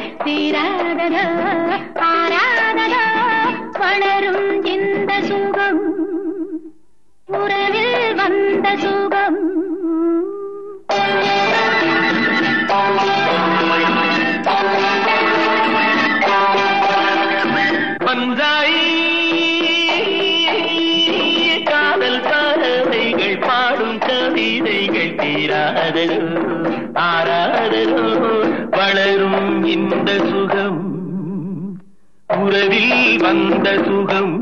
தீராததோ ஆராததோ வளரும் இந்த சுகம் உறவில் வந்த சுகம் பஞ்சாயி காதல் பறவைகள் பாடும் கவிதைகள் தீராதலோ ஆராதலோ வளரும் இந்த சுகம் உறவில் வந்த சுகம்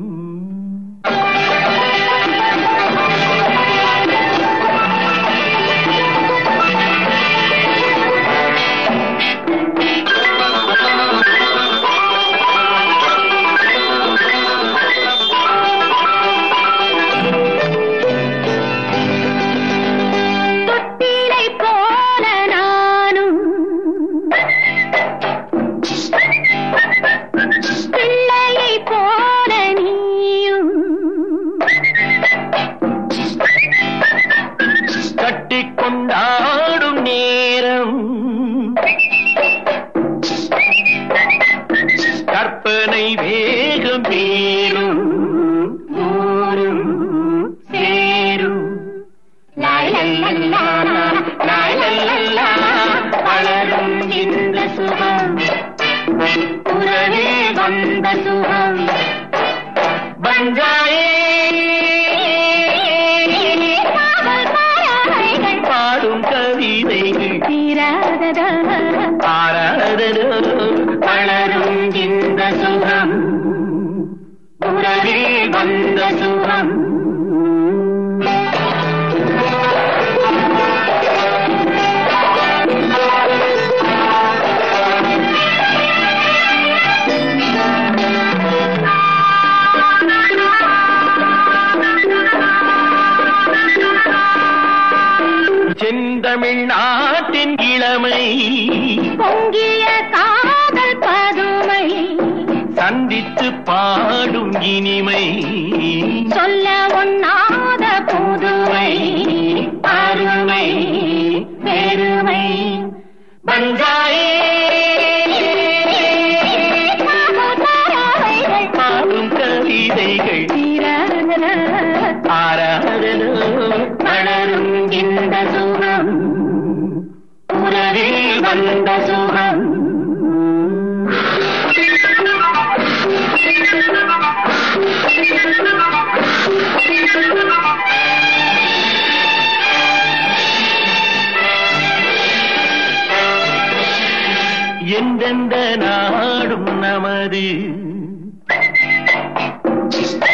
தொட்டிலை போல நானும் பிள்ளையை போல நீயும் கட்டிக் கொண்டாடும் நேரம் கற்பனை வேகம் பேரும் ஊரும் சேரும் லாலல்லா, லாலல்லா, வளரும் இந்த சுகம் உறவில் வந்த சுகம் பஞ்சாயே காதல் பறவைகள் பாடும் கவிதைகள் தீராததோ ஆராதலோ வளரும் இந்த சுகம் உறவில் வந்த சுகம் செந்தமிழ் நாட்டின் இளமை பொங்கிய காதல் பதுமை சந்தித்து பாடும் இனிமை சொல்ல ஒண்ணாத புதுமை அருமை பெருமை பஞ்சாயே காதல் பறவைகள் பாடும் கவிதைகள் தீராததோ ஆராதலோ வளரும் இந்த சுகம் உறவில் வந்த சுகம் எந்தெந்த நாடும் நமது